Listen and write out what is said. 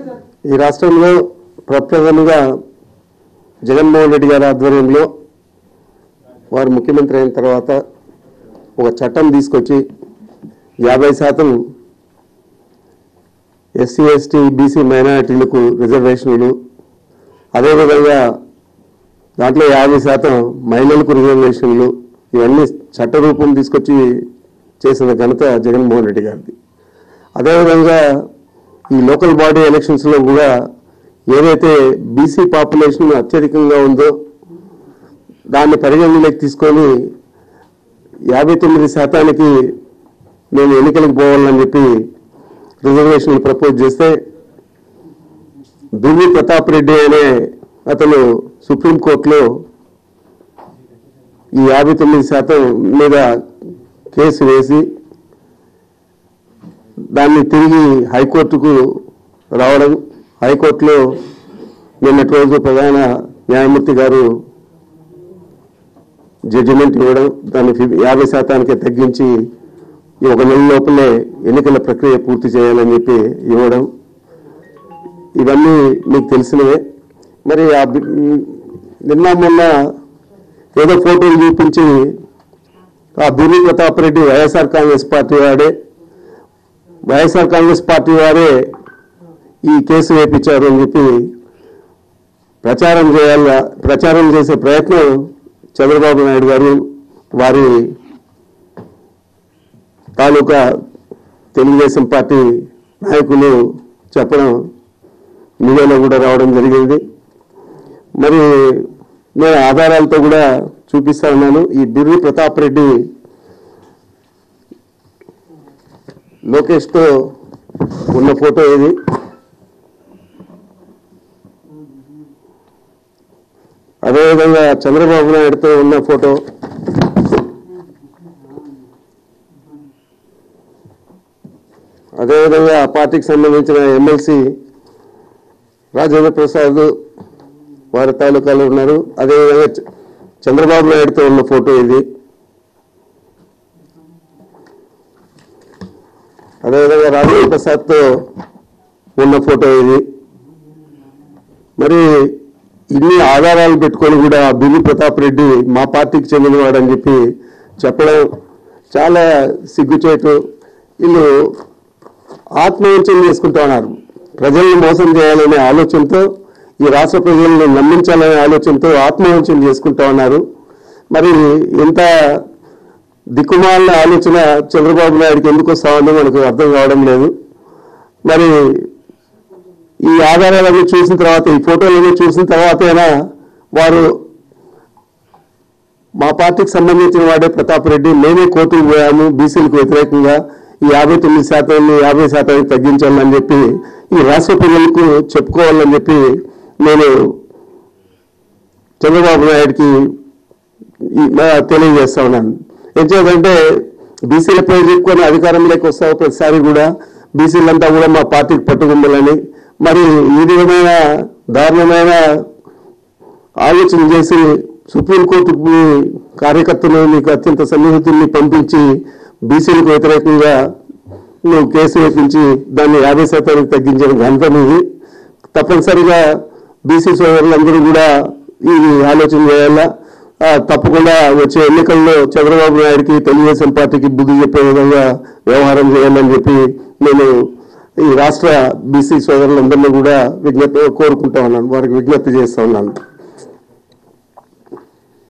ఈ రాష్ట్రంలో ప్రప్రథమంగా జగన్మోహన్ రెడ్డి గారి ఆధ్వర్యంలో వారు ముఖ్యమంత్రి అయిన తర్వాత ఒక చట్టం తీసుకొచ్చి యాభై శాతం ఎస్సీ ఎస్టీ బీసీ మైనారిటీలకు రిజర్వేషన్లు అదేవిధంగా దాంట్లో యాభై శాతం మహిళలకు రిజర్వేషన్లు ఇవన్నీ చట్టరూపం తీసుకొచ్చి చేసిన ఘనత జగన్మోహన్ రెడ్డి గారిది అదేవిధంగా ఈ లోకల్ బాడీ ఎలక్షన్స్లో కూడా ఏదైతే బీసీ పాపులేషన్ అత్యధికంగా ఉందో దాన్ని పరిగణలోకి తీసుకొని యాభై తొమ్మిది శాతానికి మేము ఎన్నికలకు పోవాలని చెప్పి రిజర్వేషన్లు ప్రపోజ్ చేస్తే దుర్వి ప్రతాప్ రెడ్డి అనే అతను సుప్రీంకోర్టులో ఈ యాభై తొమ్మిది శాతం మీద కేసు వేసి దాన్ని తిరిగి హైకోర్టుకు రావడం హైకోర్టులో నిన్నటి రోజు ప్రధాన న్యాయమూర్తి గారు జడ్జిమెంట్ ఇవ్వడం దాన్ని ఫిఫ్- యాభై శాతానికి తగ్గించి ఈ ఒక నెల లోపలే ఎన్నికల ప్రక్రియ పూర్తి చేయాలని చెప్పి ఇవ్వడం ఇవన్నీ మీకు తెలిసినవే మరి ఆ బి- నిన్న మొన్న ఏదో ఫోటోలు చూపించి ఆ బిర్రి ప్రతాప్ రెడ్డి వైఎస్ఆర్ కాంగ్రెస్ పార్టీ వాడే వైఎస్ఆర్ కాంగ్రెస్ పార్టీ వారే ఈ కేసు వేపించారు అని చెప్పి ప్రచారం చేయాల ప్రచారం చేసే ప్రయత్నం చంద్రబాబు నాయుడు గారు వారి తాలూకా తెలుగుదేశం పార్టీ నాయకులు చెప్పడం మీడియాలో కూడా రావడం జరిగింది మరి నేను ఆధారాలతో కూడా చూపిస్తా ఉన్నాను ఈ బిర్రి ప్రతాప్ రెడ్డి లోకేష్తో ఉన్న ఫోటో ఇది అదేవిధంగా చంద్రబాబు నాయుడుతో ఉన్న ఫోటో అదేవిధంగా ఆ పార్టీకి సంబంధించిన ఎమ్మెల్సీ రాజేంద్ర ప్రసాద్ వారి తాలూకాలో ఉన్నారు అదేవిధంగా చ- చంద్రబాబు నాయుడుతో ఉన్న ఫోటో ఇది అదేవిధంగా రాజేంద్ర ప్రసాద్తో ఉన్న ఫోటో ఇది మరి ఇన్ని ఆధారాలు పెట్టుకొని కూడా బిల్లు ప్రతాప్ రెడ్డి మా పార్టీకి చెందినవాడు అని చెప్పి చెప్పడం చాలా సిగ్గుచేటు వీళ్ళు ఆత్మవంచన చేసుకుంటా ఉన్నారు ప్రజల్ని మోసం చేయాలనే ఆలోచనతో ఈ రాష్ట్ర ప్రజలను నమ్మించాలనే ఆలోచనతో ఆత్మవంచన చేసుకుంటా ఉన్నారు మరి ఇంత దిక్కుమాలిన ఆలోచన చంద్రబాబు నాయుడుకి ఎందుకు వస్తా ఉందో మనకు అర్థం కావడం లేదు మరి ఈ ఆధారాలన్నీ చూసిన తర్వాత ఈ ఫోటోలన్నీ చూసిన తర్వాతైనా వారు మా పార్టీకి సంబంధించిన వాడే ప్రతాప్ రెడ్డి మేమే కోర్టుకు పోయాము బీసీలకు వ్యతిరేకంగా ఈ యాభై తొమ్మిది శాతాన్ని యాభై శాతానికి తగ్గించాలని చెప్పి ఈ రాష్ట్ర ప్రజలకు చెప్పుకోవాలని చెప్పి నేను చంద్రబాబు నాయుడికి ఈ- ఆ, తెలియజేస్తా ఉన్నాను ఎందుకంటే బీసీలపై చెప్పుకొని అధికారంలోకి వస్తావు ప్రతిసారి కూడా బీసీలంతా కూడా మా పార్టీకి పట్టుకుండాలని మరి ఈ విధమైన దారుణమైన ఆలోచన చేసి సుప్రీంకోర్టుకు కార్యకర్తలు మీకు అత్యంత సన్నిహితుల్ని పంపించి బీసీలకు వ్యతిరేకంగా నువ్వు కేసు వేపించి దాన్ని యాభై శాతానికి తగ్గించిన ఘనత నీది తప్పనిసరిగా బీసీ సోదరులందరూ కూడా ఈ ఆలోచన చేయాలా ఆ, తప్పకుండా వచ్చే ఎన్నికల్లో చంద్రబాబు నాయుడికి తెలుగుదేశం పార్టీకి బుద్ధి చెప్పే విధంగా వ్యవహారం చేయాలని చెప్పి నేను ఈ రాష్ట్ర బీసీ సోదరులందరినీ కూడా విజ్ఞప్తి కోరుకుంటా ఉన్నాను వారికి విజ్ఞప్తి చేస్తా ఉన్నాను